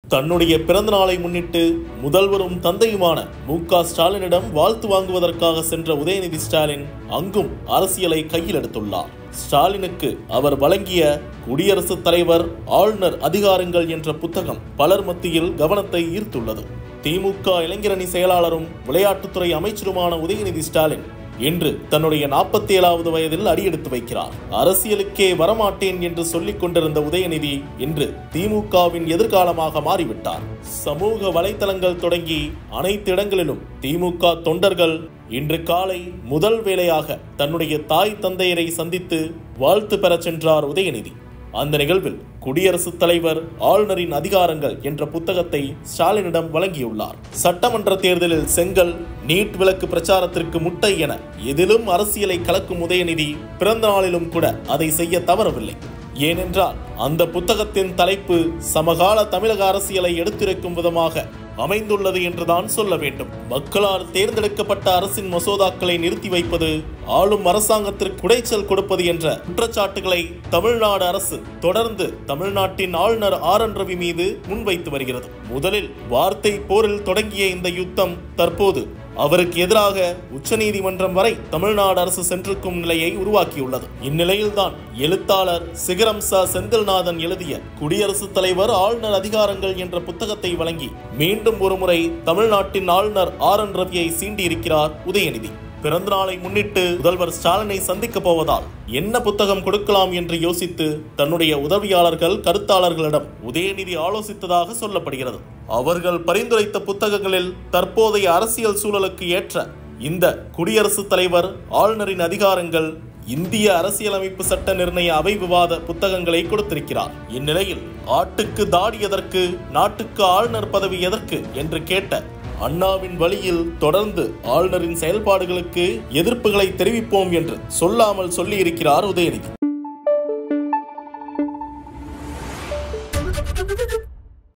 தன்னுடைய பிறந்த நாளை முன்னிட்டு முதல்வரும் தந்தையுமான மு க ஸ்டாலினிடம் வாழ்த்து வாங்குவதற்காக சென்ற உதயநிதி ஸ்டாலின் அங்கும் அரசியலை கையில் எடுத்துள்ளார் ஸ்டாலினுக்கு அவர் வழங்கிய குடியரசுத் தலைவர் ஆளுநர் அதிகாரங்கள் என்ற புத்தகம் பலர் மத்தியில் கவனத்தை ஈர்த்துள்ளது திமுக இளைஞரணி செயலாளரும் விளையாட்டுத்துறை அமைச்சருமான உதயநிதி ஸ்டாலின் இன்று தன்னுடைய நாற்பத்தி ஏழாவது வயதில் அடியெடுத்து வைக்கிறார் அரசியலுக்கே வரமாட்டேன் என்று சொல்லிக் கொண்டிருந்த உதயநிதி இன்று திமுகவின் எதிர்காலமாக மாறிவிட்டார் சமூக வலைத்தளங்கள் தொடங்கி அனைத்து இடங்களிலும் திமுக தொண்டர்கள் இன்று காலை முதல் வேளையாக தன்னுடைய தாய் தந்தையரை சந்தித்து வாழ்த்து பெறச் சென்றார் உதயநிதி அந்த நிகழ்வில் குடியரசுத் தலைவர் ஆளுநரின் அதிகாரங்கள் என்ற புத்தகத்தை ஸ்டாலினிடம் வழங்கியுள்ளார் சட்டமன்ற தேர்தலில் செங்கல் நீட் விளக்கு பிரச்சாரத்திற்கு முட்டை என எதிலும் அரசியலை கலக்கும் உதயநிதி பிறந்த நாளிலும் கூட அதை செய்ய தவறவில்லை ஏனென்றால் அந்த புத்தகத்தின் தலைப்பு சமகால தமிழக அரசியலை எடுத்துரைக்கும் விதமாக அமைந்துள்ளது என்றுதான் சொல்ல வேண்டும் மக்களால் தேர்ந்தெடுக்கப்பட்ட அரசின் மசோதாக்களை நிறுத்தி வைப்பது ஆளும் அரசாங்கத்திற்கு குடைச்சல் கொடுப்பது என்ற குற்றச்சாட்டுகளை தமிழ்நாடு அரசு தொடர்ந்து தமிழ்நாட்டின் ஆளுநர் ஆர் என் ரவி மீது முன்வைத்து வருகிறது முதலில் வார்த்தை போரில் தொடங்கிய இந்த யுத்தம் தற்போது அவருக்கு எதிராக உச்சநீதிமன்றம் வரை தமிழ்நாடு அரசு சென்றிருக்கும் நிலையை உருவாக்கியுள்ளது இந்நிலையில்தான் எழுத்தாளர் சிகரம் ச செந்தில்நாதன் எழுதிய குடியரசுத் தலைவர் ஆளுநர் அதிகாரங்கள் என்ற புத்தகத்தை வழங்கி மீண்டும் ஒருமுறை தமிழ்நாட்டின் ஆளுநர் ஆர் என் ரவியை சீண்டியிருக்கிறார் உதயநிதி பிறந்த நாளை முன்னிட்டு முதல்வர் ஸ்டாலினை சந்திக்க போவதால் என்ன புத்தகம் கொடுக்கலாம் என்று யோசித்து தன்னுடைய உதவியாளர்கள் கருத்தாளர்களிடம் உதயநிதி ஆலோசித்ததாக சொல்லப்படுகிறது அவர்கள் பரிந்துரைத்த புத்தகங்களில் தற்போதைய அரசியல் சூழலுக்கு ஏற்ற இந்த குடியரசுத் தலைவர் ஆளுநரின் அதிகாரங்கள் இந்திய அரசியலமைப்பு சட்ட நிர்ணய அவை விவாத புத்தகங்களை கொடுத்திருக்கிறார் இந்நிலையில் ஆட்டுக்கு தாடி எதற்கு நாட்டுக்கு ஆளுநர் பதவி எதற்கு என்று கேட்ட அண்ணாவின் வழியில் தொடர்ந்து ஆளுநரின் செயல்பாடுகளுக்கு எதிர்ப்புகளை தெரிவிப்போம் என்று சொல்லாமல் சொல்லியிருக்கிறார் உதயநிதி